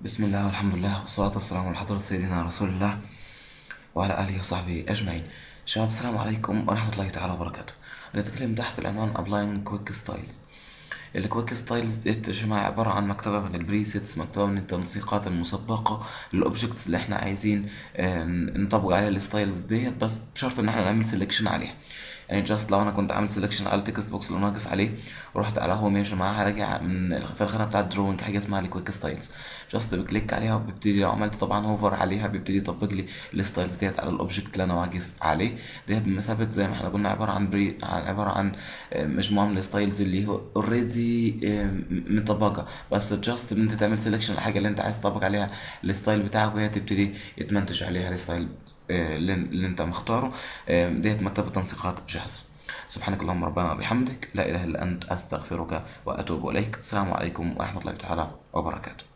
بسم الله والحمد لله والصلاة والسلام على حضرة سيدنا رسول الله وعلى آله وصحبه أجمعين شباب السلام عليكم ورحمة الله تعالى وبركاته نتكلم تحت العنوان Applying Quick Styles الكويك ستايلز ديت يا جماعة عبارة عن مكتبة من البريسيتس مكتبة من التنسيقات المسبقة للأوبجكتس اللي احنا عايزين آه، نطبق عليها الستايلز ديت بس بشرط ان احنا نعمل سيلكشن عليها يعني جاست لو انا كنت عامل سيلكشن على التكست بوكس اللي انا واقف عليه ورحت على هوم يا جماعه هراجع من في الخانه بتاعت دروينج حاجه اسمها الكويك ستايلز جاست بكليك عليها وبيبتدي لو عملت طبعا هوفر عليها بيبتدي يطبق لي الستايلز ديت على الاوبجكت اللي انا واقف عليه ديت بمثابه زي ما احنا قلنا عباره عن بري عباره عن آه، مجموعه من الستايلز اللي هو اوريدي مطبقه بس جاست ان انت تعمل سيلكشن الحاجه اللي انت عايز تطبق عليها الستايل بتاعك وهي تبتدي يتمنتج عليها الستايل آه، اللي اللي انت مختاره آه، ديت مكتبه تنسيقات جاهزه سبحانك اللهم ربنا وبحمدك لا اله الا انت استغفرك واتوب اليك السلام عليكم ورحمه الله تعالى وبركاته